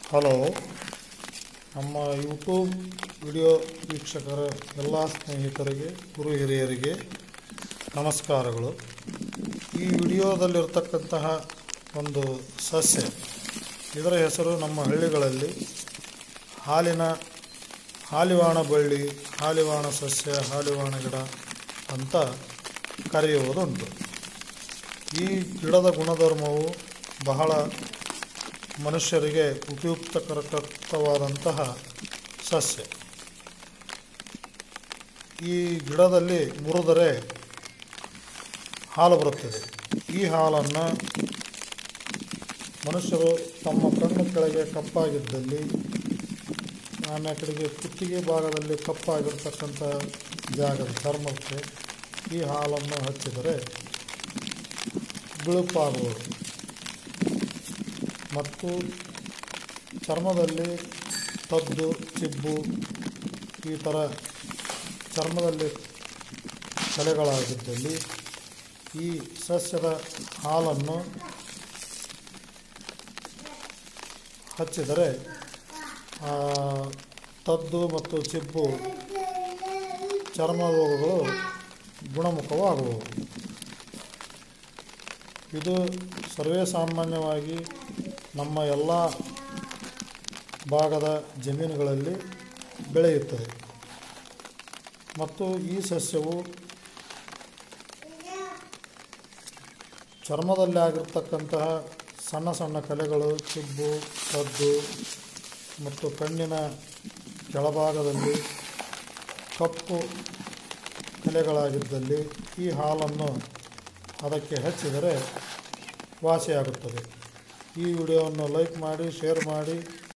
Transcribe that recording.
hello ನಮ್ಮ YouTube video ವೀಕ್ಷಕರ ಎಲ್ಲ ಸ್ನೇಹಿತರಿಗೆ ಗುರು ಹಿರಿಯರಿಗೆ ನಮಸ್ಕಾರಗಳು ಈ ವಿಡಿಯೋದಲ್ಲಿರ್ತಕ್ಕಂತಹ ಒಂದು ಸಸ್ಯ ಇದರ ಹೆಸರು ನಮ್ಮ ಹಳ್ಳಿಗಳಲ್ಲಿ ಹಾಲಿನ ಹಾಲಿವಾಣ ಬಳ್ಳಿ ಹಾಲಿವಾಣ ಸಸ್ಯ ಹಾಲಿವಾಣ ಗಿಡ ಅಂತ ಕರೆಯುವುದುಂಟು ಈ ಗಿಡದ ಗುಣಧರ್ಮವು ಬಹಳ ಮನುಷ್ಯರಿಗೆ ಉಪಯುಕ್ತಕರಕವಾದಂತಹ ಸಸ್ಯ ಈ ಗಿಡದಲ್ಲಿ ಮುರಿದರೆ ಹಾಲು ಬರುತ್ತದೆ ಈ ಹಾಲನ್ನು ಮನುಷ್ಯರು ತಮ್ಮ ಕಣ್ಣು ಕೆಳಗೆ ಕಪ್ಪಾಗಿದ್ದಲ್ಲಿ ಆಮೇಲೆ ಕಡೆಗೆ ಕುತ್ತಿಗೆ ಭಾಗದಲ್ಲಿ ಕಪ್ಪಾಗಿರ್ತಕ್ಕಂಥ ಜಾಗದ ಚರ್ಮಕ್ಕೆ ಈ ಹಾಲನ್ನು ಹಚ್ಚಿದರೆ ಬಿಳುಪಾಗುವುದು ಮತ್ತು ಚರ್ಮದಲ್ಲಿ ತದ್ದು ಚಿಬ್ಬು ಈ ಥರ ಚರ್ಮದಲ್ಲಿ ಕಲೆಗಳಾಗಿದ್ದಲ್ಲಿ ಈ ಸಸ್ಯದ ಹಾಲನ್ನು ಹಚ್ಚಿದರೆ ಆ ತದ್ದು ಮತ್ತು ಚಿಬ್ಬು ಚರ್ಮ ರೋಗಗಳು ಗುಣಮುಖವಾಗುವವು ಇದು ಸರ್ವೇ ಸಾಮಾನ್ಯವಾಗಿ ನಮ್ಮ ಎಲ್ಲ ಭಾಗದ ಜಮೀನುಗಳಲ್ಲಿ ಬೆಳೆಯುತ್ತದೆ ಮತ್ತು ಈ ಸಸ್ಯವು ಚರ್ಮದಲ್ಲಿ ಆಗಿರ್ತಕ್ಕಂತಹ ಸಣ್ಣ ಸಣ್ಣ ಕಲೆಗಳು ಚಿಬ್ಬು ಕದ್ದು ಮತ್ತು ಕಣ್ಣಿನ ಕೆಳಭಾಗದಲ್ಲಿ ಕಪ್ಪು ಕಲೆಗಳಾಗಿದ್ದಲ್ಲಿ ಈ ಹಾಲನ್ನು ಅದಕ್ಕೆ ಹಚ್ಚಿದರೆ ವಾಸಿಯಾಗುತ್ತದೆ ಈ ವಿಡಿಯೋವನ್ನು ಲೈಕ್ ಮಾಡಿ ಶೇರ್ ಮಾಡಿ